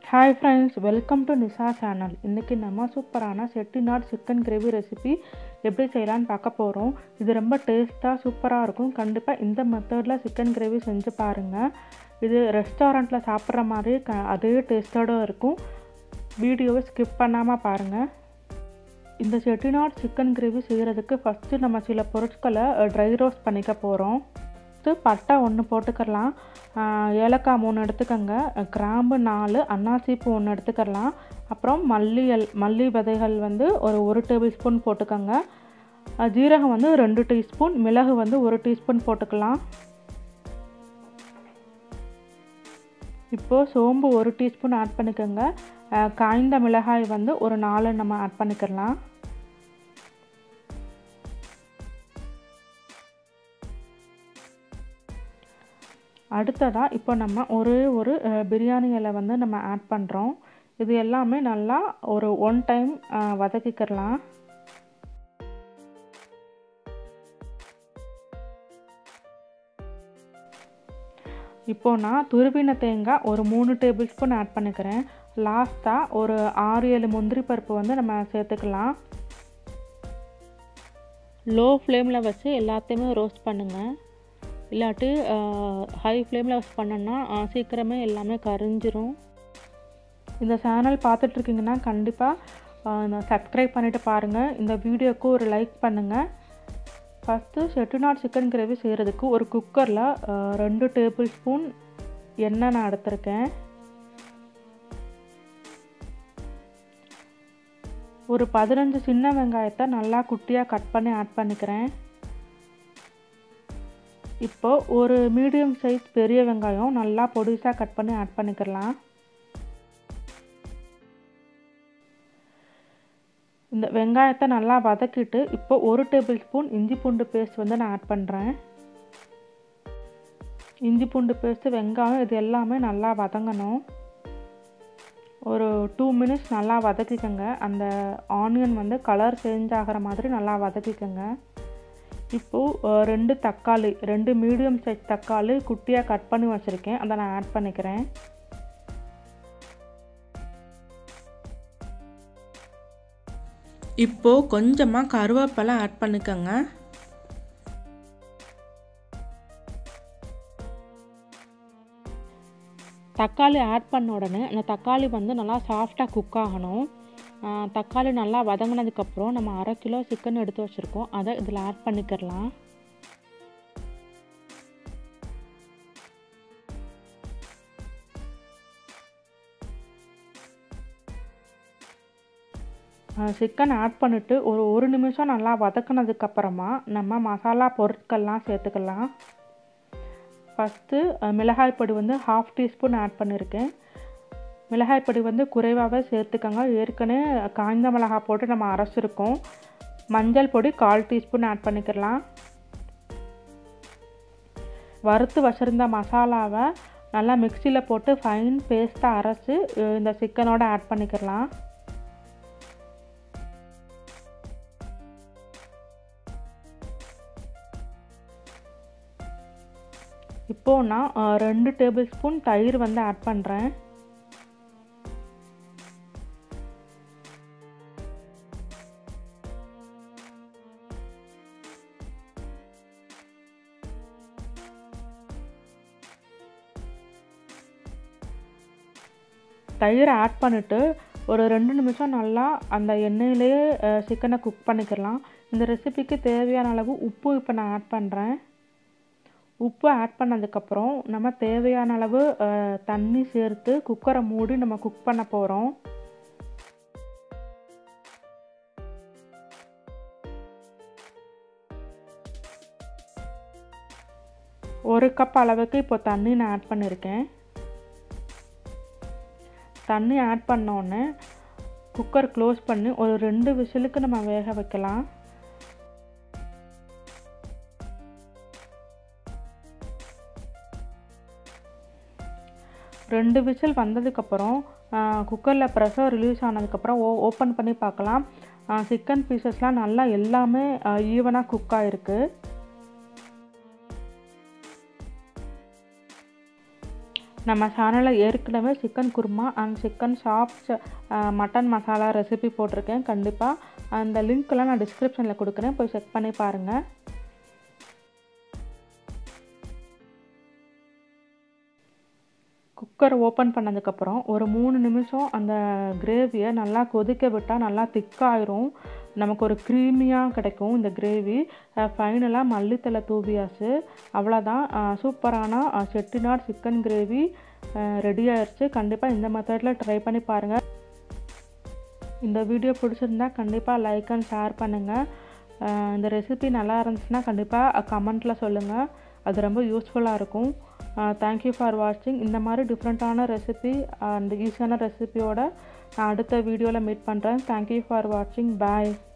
hi friends welcome to Nisa channel இன்றைக்கி நம்ம சூப்பரான செட்டிநாட் சிக்கன் கிரேவி ரெசிபி எப்படி செய்யலான்னு பார்க்க போகிறோம் இது ரொம்ப டேஸ்ட்டாக சூப்பராக இருக்கும் கண்டிப்பாக இந்த மெத்தடில் சிக்கன் கிரேவி செஞ்சு பாருங்கள் இது ரெஸ்டாரண்ட்டில் சாப்பிட்ற மாதிரி க அதே டேஸ்ட்டோடு இருக்கும் வீடியோவை ஸ்கிப் பண்ணாமல் பாருங்கள் இந்த செட்டிநாட் சிக்கன் கிரேவி செய்கிறதுக்கு ஃபஸ்ட்டு நம்ம சில பொருட்களை ட்ரை ரோஸ்ட் பண்ணிக்க போகிறோம் ஃபஸ்ட்டு பட்டை ஒன்று போட்டுக்கலாம் ஏலக்காய் மூணு எடுத்துக்கோங்க கிராம்பு நாலு அன்னாசி பூ ஒன்று எடுத்துக்கலாம் அப்புறம் மல்லி எல் மல்லி விதைகள் வந்து ஒரு ஒரு டேபிள் ஸ்பூன் போட்டுக்கோங்க ஜீரகம் வந்து ரெண்டு டீஸ்பூன் மிளகு வந்து ஒரு டீஸ்பூன் போட்டுக்கலாம் இப்போது சோம்பு ஒரு டீஸ்பூன் ஆட் பண்ணிக்கோங்க காய்ந்த மிளகாய் வந்து ஒரு நாலு நம்ம ஆட் பண்ணிக்கலாம் அடுத்ததாக இப்போ நம்ம ஒரே ஒரு பிரியாணி இலை வந்து நம்ம ஆட் பண்ணுறோம் இது எல்லாமே நல்லா ஒரு ஒன் டைம் வதக்கிக்கிறலாம் இப்போது நான் துருவின தேங்காய் ஒரு மூணு டேபிள் ஸ்பூன் ஆட் பண்ணிக்கிறேன் லாஸ்ட்டாக ஒரு ஆறு ஏழு முந்திரி பருப்பு வந்து நம்ம சேர்த்துக்கலாம் லோ ஃப்ளேமில் வச்சு எல்லாத்தையுமே ரோஸ்ட் பண்ணுங்கள் இல்லாட்டி ஹை ஃப்ளேமில் யூஸ் பண்ணோன்னா சீக்கிரமே எல்லாமே கரிஞ்சிரும் இந்த சேனல் பார்த்துட்ருக்கீங்கன்னா கண்டிப்பாக சப்ஸ்கிரைப் பண்ணிவிட்டு பாருங்கள் இந்த வீடியோக்கு ஒரு லைக் பண்ணுங்கள் ஃபஸ்ட்டு செட்டிநாட் சிக்கன் கிரேவி செய்கிறதுக்கு ஒரு குக்கரில் ரெண்டு டேபிள் ஸ்பூன் எண்ணெய் நான் எடுத்திருக்கேன் ஒரு பதினஞ்சு சின்ன வெங்காயத்தை நல்லா குட்டியாக கட் பண்ணி ஆட் பண்ணிக்கிறேன் இப்போது ஒரு மீடியம் சைஸ் பெரிய வெங்காயம் நல்லா பொடிசாக கட் பண்ணி ஆட் பண்ணிக்கலாம் இந்த வெங்காயத்தை நல்லா வதக்கிட்டு இப்போ ஒரு டேபிள் ஸ்பூன் இஞ்சி பூண்டு பேஸ்ட் வந்து நான் ஆட் பண்ணுறேன் இஞ்சி பூண்டு பேஸ்ட்டு வெங்காயம் இது எல்லாமே நல்லா வதங்கணும் ஒரு டூ மினிட்ஸ் நல்லா வதக்கிக்கோங்க அந்த ஆனியன் வந்து கலர் சேஞ்ச் ஆகிற மாதிரி நல்லா வதக்கிக்கோங்க இப்போது ரெண்டு தக்காளி ரெண்டு மீடியம் சைஸ் தக்காளி குட்டியாக கட் பண்ணி வச்சுருக்கேன் அதை நான் ஆட் பண்ணிக்கிறேன் இப்போது கொஞ்சமாக கருவேப்பிலை ஆட் பண்ணிக்கோங்க தக்காளி ஆட் பண்ண உடனே அந்த தக்காளி வந்து நல்லா சாஃப்டாக குக் ஆகணும் தக்காளி நல்லா வதங்கினதுக்கப்புறம் நம்ம அரை கிலோ சிக்கன் எடுத்து வச்சுருக்கோம் அதை இதில் ஆட் பண்ணிக்கிறலாம் சிக்கன் ஆட் பண்ணிவிட்டு ஒரு ஒரு நிமிஷம் நல்லா வதக்கினதுக்கப்புறமா நம்ம மசாலா பொருட்கள்லாம் சேர்த்துக்கலாம் ஃபஸ்ட்டு மிளகாய் பொடி வந்து ஹாஃப் டீஸ்பூன் ஆட் பண்ணியிருக்கேன் மிளகாய் பொடி வந்து குறைவாகவே சேர்த்துக்கோங்க ஏற்கனவே காய்ந்த மிளகாய் போட்டு நம்ம அரைச்சிருக்கோம் மஞ்சள் பொடி கால் டீஸ்பூன் ஆட் பண்ணிக்கலாம் வறுத்து வச்சுருந்த மசாலாவை நல்லா மிக்சியில் போட்டு ஃபைன் பேஸ்ட்டாக அரைச்சி இந்த சிக்கனோட ஆட் பண்ணிக்கலாம் இப்போது நான் ரெண்டு டேபிள் ஸ்பூன் தயிர் வந்து ஆட் பண்ணுறேன் தயிரை ஆட் பண்ணிவிட்டு ஒரு ரெண்டு நிமிஷம் நல்லா அந்த எண்ணெயிலே சிக்கனை குக் பண்ணிக்கலாம் இந்த ரெசிபிக்கு தேவையான அளவு உப்பு இப்போ நான் ஆட் பண்ணுறேன் உப்பு ஆட் பண்ணதுக்கப்புறம் நம்ம தேவையான அளவு தண்ணி சேர்த்து குக்கரை மூடி நம்ம குக் பண்ண போகிறோம் ஒரு கப் அளவுக்கு இப்போ தண்ணி நான் ஆட் பண்ணியிருக்கேன் தண்ணி ஆட் பண்ணோன்னே குக்கர் க்ளோஸ் பண்ணி ஒரு ரெண்டு விசிலுக்கு நம்ம வேக வைக்கலாம் ரெண்டு விசில் வந்ததுக்கப்புறம் குக்கரில் ப்ரெஷர் ரிலீஸ் ஆனதுக்கப்புறம் ஓ ஓப்பன் பண்ணி பார்க்கலாம் சிக்கன் பீசஸ்லாம் நல்லா எல்லாமே ஈவனாக குக் ஆகிருக்கு நம்ம சேனலில் ஏற்கனவே chicken kurma and chicken chops mutton masala recipe போட்டிருக்கேன் கண்டிப்பாக அந்த லிங்க்கெல்லாம் நான் டிஸ்கிரிப்ஷனில் கொடுக்குறேன் போய் செக் பண்ணி பாருங்கள் குக்கர் ஓப்பன் பண்ணதுக்கப்புறம் ஒரு மூணு நிமிஷம் அந்த கிரேவியை நல்லா கொதிக்க விட்டால் நல்லா திக்காயிரும் நமக்கு ஒரு க்ரீமியாக கிடைக்கும் இந்த கிரேவி ஃபைனலாக மல்லித்தலை தூவியாச்சு அவ்வளோதான் சூப்பரான செட்டிநாட் சிக்கன் கிரேவி ரெடி ஆயிடுச்சு கண்டிப்பாக இந்த மெத்தடில் ட்ரை பண்ணி பாருங்கள் இந்த வீடியோ பிடிச்சிருந்தா கண்டிப்பாக லைக் அண்ட் ஷேர் பண்ணுங்கள் இந்த ரெசிபி நல்லா இருந்துச்சுன்னா கண்டிப்பாக கமெண்ட்டில் சொல்லுங்கள் அது ரொம்ப யூஸ்ஃபுல்லாக இருக்கும் தேங்க்யூ ஃபார் வாட்சிங் இந்த மாதிரி டிஃப்ரெண்ட்டான ரெசிபி அந்த ஈஸியான ரெசிபியோட நான் அடுத்த வீடியோவில் மீட் பண்ணுறேன் தேங்க்யூ ஃபார் வாட்சிங் பாய்